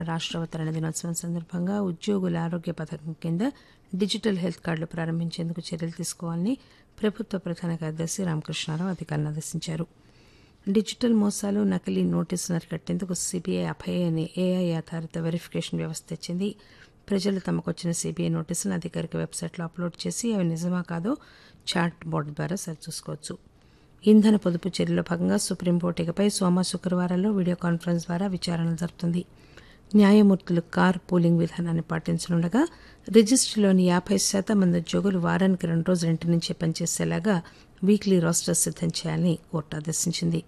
రాష్ట్ర అవతరణ దినోత్సవం సందర్భంగా ఉద్యోగుల ఆరోగ్య పథకం కింద డిజిటల్ హెల్త్ కార్డులు ప్రారంభించేందుకు చర్యలు తీసుకోవాలని ప్రభుత్వ ప్రధాన కార్యదర్శి రామకృష్ణారావు అధికారులను ఆదేశించారు డిజిటల్ మోసాలు నకిలీ నోటీసులు అరికట్టేందుకు సిబిఐ అభయ అనే ఏఐ ఆధారిత వెరిఫికేషన్ వ్యవస్థ తెచ్చింది ప్రజలు తమకు వచ్చిన సిబిఐ నోటీసులను అధికారిక వెబ్సైట్లో అప్లోడ్ చేసి అవి నిజమా కాదో చాట్ బోర్డు ద్వారా సరిచూసుకోవచ్చు ఇంధన పొదుపు చర్యలో భాగంగా సుప్రీంకోర్టు ఇకపై సోమ శుక్రవారాల్లో వీడియో కాన్ఫరెన్స్ ద్వారా విచారణలు జరుపుతుంది న్యాయమూర్తులు కార్ పూలింగ్ విధానాన్ని పాటించనుండగా రిజిస్ట్రీలోని యాభై శాతం మంది ఉద్యోగులు వారానికి రెండు రోజులు ఇంటి నుంచే పనిచేసేలాగా వీక్లీ రోస్టర్ సిద్దం చేయాలని కోర్టు ఆదేశించింది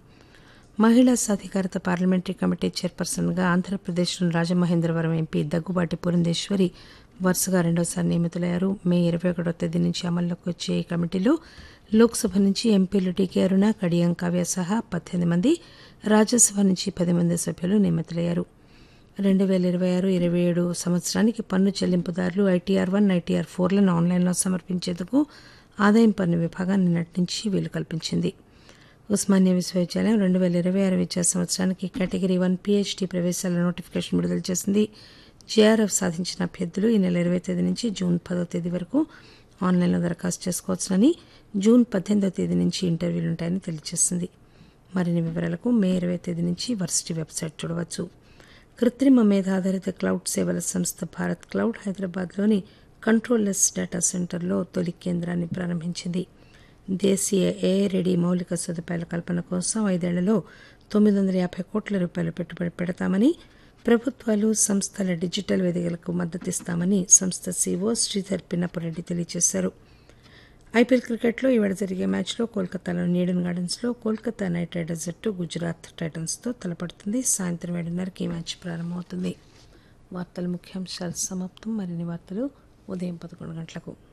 మహిళా సాధికారత పార్లమెంటరీ కమిటీ చైర్పర్సన్గా ఆంధ్రప్రదేశ్లోని రాజమహేంద్రవరం ఎంపీ దగ్గుబాటి పురంధేశ్వరి వరుసగా రెండోసారి నియమితులయ్యారు మే ఇరవై ఒకటో తేదీ నుంచి అమల్లోకి వచ్చే ఈ కమిటీలో లోక్సభ నుంచి ఎంపీలు టీకే అరుణ కడియం కావ్య సహా పద్దెనిమిది మంది రాజ్యసభ నుంచి పది మంది సభ్యులు నియమితులయ్యారు రెండు వేల ఇరవై ఆరు ఇరవై ఏడు సంవత్సరానికి పన్ను చెల్లింపుదారులు ఐటీఆర్ వన్ ఐటీఆర్ ఫోర్లను ఆన్లైన్లో సమర్పించేందుకు ఆదాయం పన్ను విభాగాన్ని నిన్నటి నుంచి వీలు కల్పించింది ఉస్మానియా విశ్వవిద్యాలయం రెండు వేల ఇరవై ఆరు విద్యా సంవత్సరానికి కేటగిరీ వన్ పీహెచ్డీ ప్రవేశాల నోటిఫికేషన్ విడుదల చేసింది జేఆర్ఎఫ్ సాధించిన అభ్యర్థులు ఈ నెల ఇరవై తేదీ నుంచి జూన్ పదో తేదీ వరకు ఆన్లైన్లో దరఖాస్తు చేసుకోవచ్చునని జూన్ పద్దెనిమిదో తేదీ నుంచి ఇంటర్వ్యూలు ఉంటాయని తెలియజేసింది మరిన్ని వివరాలకు మే ఇరవై తేదీ నుంచి వర్సిటీ వెబ్సైట్ చూడవచ్చు కృత్రిమ మేధ ఆధారిత క్లౌడ్ సేవల సంస్థ భారత్ క్లౌడ్ హైదరాబాద్లోని కంట్రోల్లెస్ డేటా సెంటర్లో తొలి కేంద్రాన్ని ప్రారంభించింది దేశీయ ఏ రెడీ మౌలిక సదుపాయాల కల్పన కోసం ఐదేళ్లలో తొమ్మిది వందల యాభై కోట్ల రూపాయల పెట్టుబడి పెడతామని ప్రభుత్వాలు సంస్థల డిజిటల్ వేదికలకు మద్దతిస్తామని సంస్థ సీఓ శ్రీధర్ పిన్నపరెడ్డి తెలియజేశారు ఐపీఎల్ క్రికెట్లో ఇవాళ జరిగే మ్యాచ్లో కోల్కతాలోని ఈడెన్ గార్డెన్స్లో కోల్కతా నైట్ రైడర్స్ జట్టు గుజరాత్ టైటన్స్తో తలపడుతుంది సాయంత్రం ఏడున్నరకి ఈ మ్యాచ్ ప్రారంభమవుతుంది వార్తల ముఖ్యాంశాలు సమాప్తం మరిన్ని వార్తలు ఉదయం పదకొండు గంటలకు